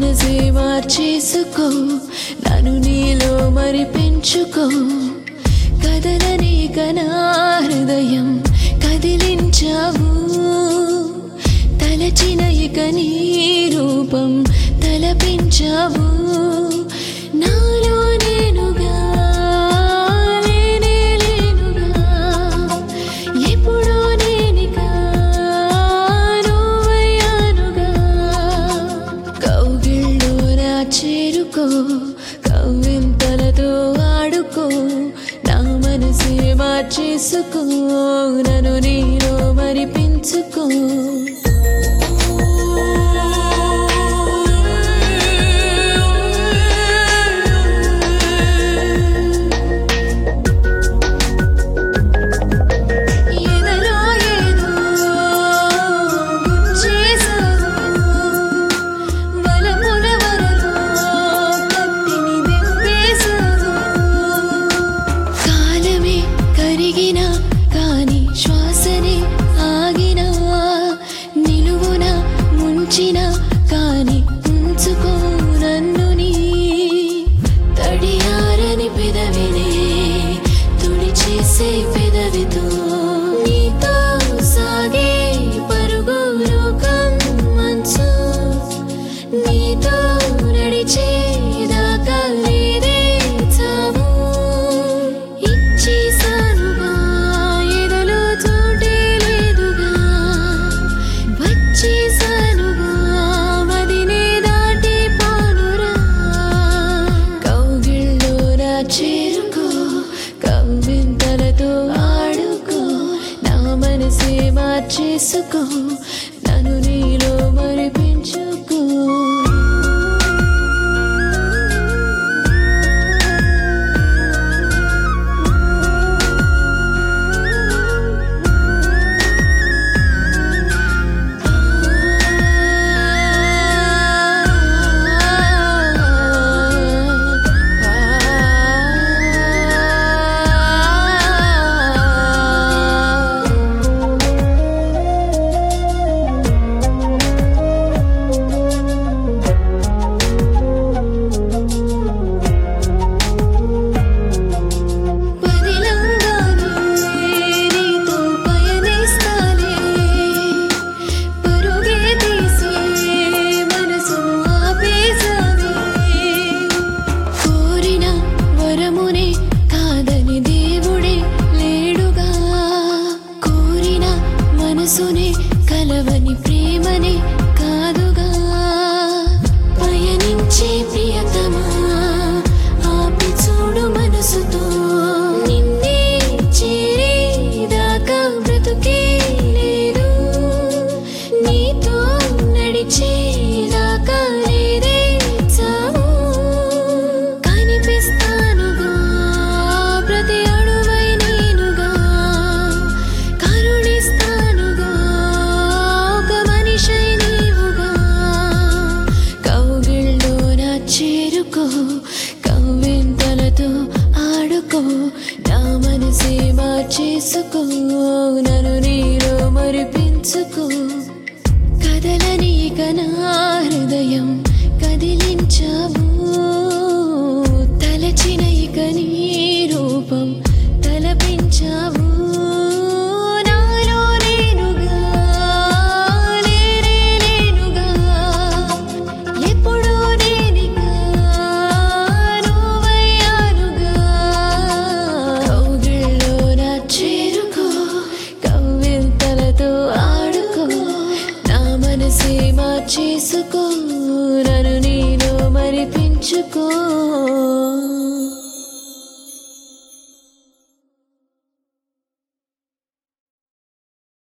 మనసే మార్చేసుకో నన్ను నీలో మరి పెంచుకో కదలని కనా హృదయం కదిలించావు తలచిన ఇక నీ రూపం తలపించావు నాలో నేనుగా లేనే లేనుగా ఎప్పుడో నేనిగా నువ్వయ్యానుగా కౌగిళ్ళు నా చేరుకో కవ్వింతలతో ఆడుకో నా మనసే మార్చేసుకో నన్ను నీలో మరి పెంచుకో ఎదలో ఏదో గుచ్చేసావు వలపుల వరలో కత్తిని దింపేసావు కాలమే కరిగిన కాని శ్వాసనే ఆగిన నిలువున ముంచిన కాని ఉంచుకో నన్ను నీ తడియారని పెదవినే తుడిచేసే పెదవితో నీతో సాగే పరుగు లోకం మంచు నీతో నడిచేదాకా లేదే చావు ఇచ్చేసానుగా ఎదలో చోటే లేదుగా వచ్చేసానుగా మదినే దాటి పోనురా కౌగిల్లో నా చేరుకో కవ్వింతలతో ఆడుకో నా మనసే మార్చేసుకో నన్ను నీలో మరిపించుకో పదిలంగానే నీతో పయనిస్తాలే పరుగే తీసి మనసును ఆపేసావే కోరిన వరమునే కాదని దేవుడే లేడుగా కోరిన మనసునే కలవని ప్రేమనే కాదుగా పయనించే ప్రియతమా ఆపి చూడు మనసుతో నిన్నే చేరేదాకా బ్రతుకే లేదు నీతో నడిచేదాకా లేదే చావు కనిపిస్తానుగా ప్రతి అడువై నేనుగా కరుణిస్తానుగా ఒక మనిషై నీవుగా కౌగిల్లో నా చేరుకో కవ్వింతలతో ఆడుకో నా మనసే మార్చేసుకో నన్ను నీలో మరిపించుకో కదలని కనా హృదయం కదిలించావు తలచిన ఇక నీ రూపం తలపించావు నాలో నేనుగా లేనే లేనుగా ఎప్పుడూ నేనిగా నువ్వయ్యానుగా కౌగిల్లో నా చేరుకో కవ్వింతలతో ఆడుకో నా మనసే మార్చేసుకో నన్ను నీలో మరిపించుకో